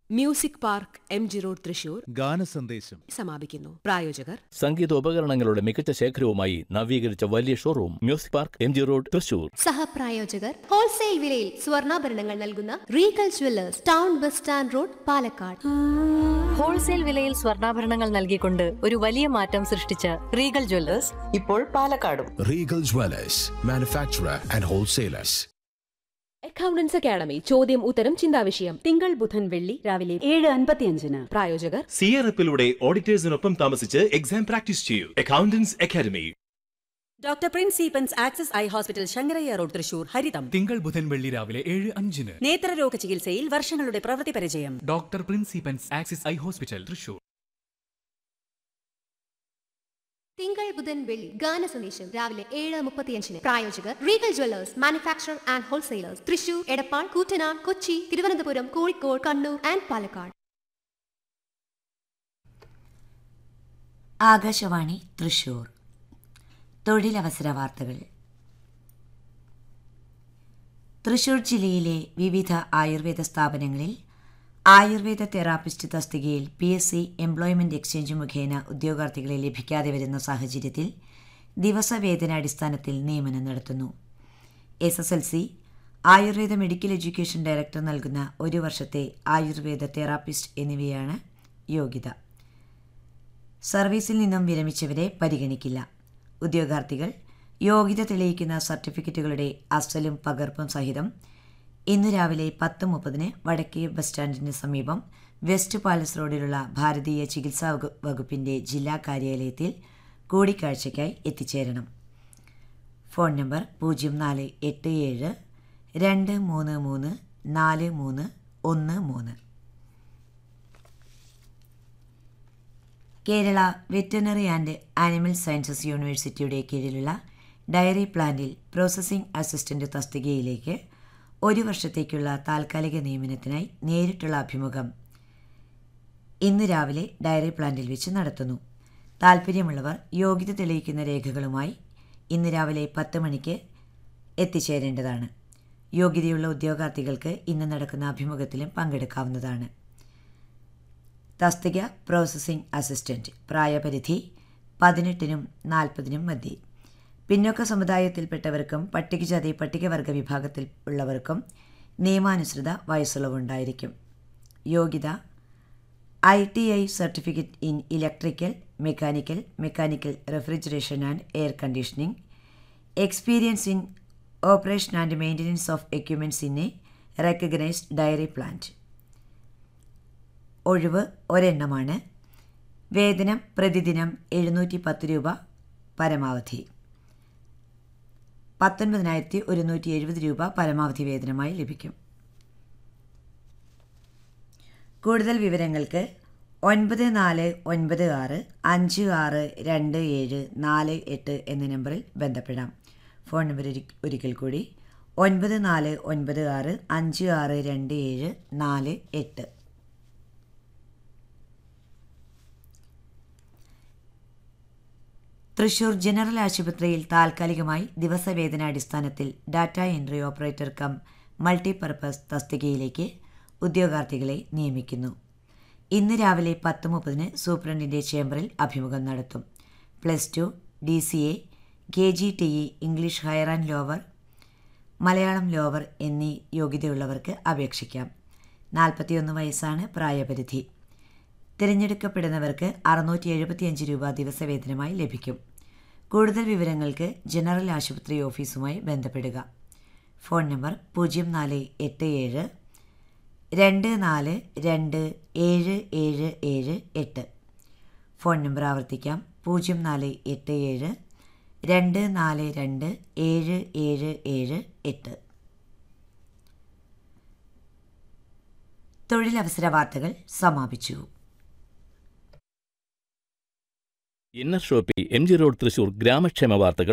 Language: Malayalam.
Music park M G road Thrissur ഗാനസന്ദേശം സമാപിക്കുന്നു പ്രായോജകർ സംഗീതോപകരണങ്ങളുടെ മികച്ച ശേഖരവുമായി നവീകരിച്ച വലിയ showroom music park M G road Thrissur സഹപ്രായോജകർ ഹോൾസെയിൽ വിലയിൽ സ്വർണ്ണാഭരണങ്ങൾ നൽകുന്ന Regal jewellers town bus stand road Palakkad wholesale വിലയിൽ സ്വർണ്ണാഭരണങ്ങൾ നൽകിക്കൊണ്ട് ഒരു വലിയ മാറ്റം സൃഷ്ടിച്ച റീഗൽ ജ്വല്ലേഴ്സ് ഇപ്പോൾ പാലക്കാടും Regal Dwellers, manufacturer and wholesalers. Accountants academy ചോദ്യം ഉത്തരം ചിന്താവിഷയം തിങ്കൾ ബുധൻ വെള്ളി രാവിലെ ഏഴ് അൻപത്തിയഞ്ചിന് പ്രായോജകർ സിയറപ്പിലൂടെ ഓഡിറ്റേഴ്സിനൊപ്പം താമസിച്ച് എക്സാം പ്രാക്ടീസ് ചെയ്യൂ അക്കൗണ്ടൻസ് അക്കാദമി ഡോക്ടർ പ്രിൻസ് സീപ്പൻസ് axis eye hospital Shankarayya road Thrissur ഹരിതം തിങ്കൾ ബുധൻ വെള്ളി രാവിലെ ഏഴ് അഞ്ചിന് നേത്രരോഗ ചികിത്സയിൽ വർഷങ്ങളുടെ പ്രവൃത്തി പരിചയം ഡോക്ടർ പ്രിൻസിപ്പൻസ് ആക്സിസ് ഐ ഹോസ്പിറ്റൽ തൃശൂർ തിങ്കൾ ബുധൻ വെള്ളി ഗാന സന്ദേശം രാവിലെ ഏഴ് മുപ്പത്തിയഞ്ചിന് പ്രായോജകർ Regal jewellers manufacturer and wholesalers Thrissur Edappal Koottanad Kochi Thiruvananthapuram Kozhikode Kannur and Palakkad Akashvani Thrissur തൊഴിലവസര വാർത്തകൾ തൃശൂർ ജില്ലയിലെ വിവിധ ആയുർവേദ സ്ഥാപനങ്ങളിൽ ആയുർവേദ തെറാപ്പിസ്റ്റ് തസ്തികയിൽ P S C employment exchange മുഖേന ഉദ്യോഗാർത്ഥികളെ ലഭിക്കാതെ വരുന്ന സാഹചര്യത്തിൽ ദിവസവേതനാടിസ്ഥാനത്തിൽ നിയമനം നടത്തുന്നു S S L C Ayurveda medical education director നൽകുന്ന ഒരു വർഷത്തെ ആയുർവേദ തെറാപ്പിസ്റ്റ് എന്നിവയാണ് യോഗ്യത സർവീസിൽ നിന്നും വിരമിച്ചവരെ പരിഗണിക്കില്ല ഉദ്യോഗാർത്ഥികൾ യോഗ്യത തെളിയിക്കുന്ന സർട്ടിഫിക്കറ്റുകളുടെ അസലും പകർപ്പും സഹിതം ഇന്ന് രാവിലെ പത്ത് മുപ്പതിന് വടക്കേ ബസ് സ്റ്റാൻഡിന് സമീപം വെസ്റ്റ് പാലസ് റോഡിലുള്ള ഭാരതീയ ചികിത്സാ വകു- വകുപ്പിന്റെ ജില്ലാ കാര്യാലയത്തിൽ കൂടിക്കാഴ്ചയ്ക്കായി എത്തിച്ചേരണം ഫോൺ നമ്പർ പൂജ്യം നാല് എട്ട് ഏഴ് രണ്ട് മൂന്ന് മൂന്ന് നാല് മൂന്ന് ഒന്ന് മൂന്ന് Kerala veterinary and animal sciences യൂണിവേഴ്സിറ്റിയുടെ കീഴിലുള്ള ഡയറി പ്ലാന്റിൽ പ്രോസസ്സിംഗ് അസിസ്റ്റന്റ് തസ്തികയിലേക്ക് ഒരു വർഷത്തേക്കുള്ള താൽക്കാലിക നിയമനത്തിനായി നേരിട്ടുള്ള അഭിമുഖം ഇന്ന് രാവിലെ ഡയറി പ്ലാന്റിൽ വെച്ച് നടത്തുന്നു താൽപ്പര്യമുള്ളവർ യോഗ്യത തെളിയിക്കുന്ന രേഖകളുമായി ഇന്ന് രാവിലെ പത്ത് മണിക്ക് എത്തിച്ചേരേണ്ടതാണ് യോഗ്യതയുള്ള ഉദ്യോഗാർത്ഥികൾക്ക് ഇന്ന് നടക്കുന്ന അഭിമുഖത്തിലും പങ്കെടുക്കാവുന്നതാണ് തസ്തിക പ്രോസസ്സിംഗ് അസിസ്റ്റന്റ് പ്രായപരിധി പതിനെട്ടിനും നാൽപ്പതിനും മധ്യേ പിന്നോക്ക സമുദായത്തിൽപ്പെട്ടവർക്കും പട്ടികജാതി പട്ടികവർഗ വിഭാഗത്തിൽ ഉള്ളവർക്കും നിയമാനുസൃത വയസ്സുള്ളവുണ്ടായിരിക്കും യോഗ്യത I T I certificate in electrical mechanical mechanical refrigeration and air conditioning experience in operation and maintenance of equipments in a recognised dairy plant ഒഴിവ് ഒരെണ്ണമാണ് വേതനം പ്രതിദിനം എഴുന്നൂറ്റി പത്ത് രൂപ പരമാവധി പത്തൊൻപതിനായിരത്തി ഒരുന്നൂറ്റി എഴുപത് രൂപ പരമാവധി വേതനമായി ലഭിക്കും കൂടുതൽ വിവരങ്ങൾക്ക് ഒൻപത് നാല് ഒൻപത് ആറ് അഞ്ച് ആറ് രണ്ട് ഏഴ് നാല് എട്ട് എന്ന നമ്പറിൽ ബന്ധപ്പെടാം ഫോൺ നമ്പർ ഒരി- ഒരിക്കൽ കൂടി ഒൻപത് നാല് ഒൻപത് ആറ് അഞ്ച് ആറ് രണ്ട് ഏഴ് നാല് എട്ട് തൃശൂർ ജനറൽ ആശുപത്രിയിൽ താൽക്കാലികമായി ദിവസവേതനാടിസ്ഥാനത്തിൽ data entry operator cum multipurpose തസ്തികയിലേക്ക് ഉദ്യോഗാർത്ഥികളെ നിയമിക്കുന്നു ഇന്ന് രാവിലെ പത്ത് മുപ്പതിന് സൂപ്രണ്ടിൻ്റെ ചേംബറിൽ അഭിമുഖം നടത്തും plus two D C A K G T E English higher and lower Malayalam lower എന്നീ യോഗ്യതയുള്ളവർക്ക് അപേക്ഷിക്കാം നാൽപ്പത്തിയൊന്ന് വയസ്സാണ് പ്രായപരിധി തിരഞ്ഞെടുക്കപ്പെടുന്നവർക്ക് അറുന്നൂറ്റി എഴുപത്തിയഞ്ച് രൂപ ദിവസവേതനമായി ലഭിക്കും കൂടുതൽ വിവരങ്ങൾക്ക് ജനറൽ ആശുപത്രി ഓഫീസുമായി ബന്ധപ്പെടുക ഫോൺ നമ്പർ പൂജ്യം നാല് എട്ട് ഏഴ് രണ്ട് നാല് രണ്ട് ഏഴ് ഏഴ് ഏഴ് എട്ട് ഫോൺ നമ്പർ ആവർത്തിക്കാം പൂജ്യം നാല് എട്ട് ഏഴ് രണ്ട് നാല് രണ്ട് ഏഴ് ഏഴ് ഏഴ് എട്ട് തൊഴിലവസര വാർത്തകൾ സമാപിച്ചു inner shoppe M G road Thrissur ഗ്രാമക്ഷേമ വാർത്തകൾ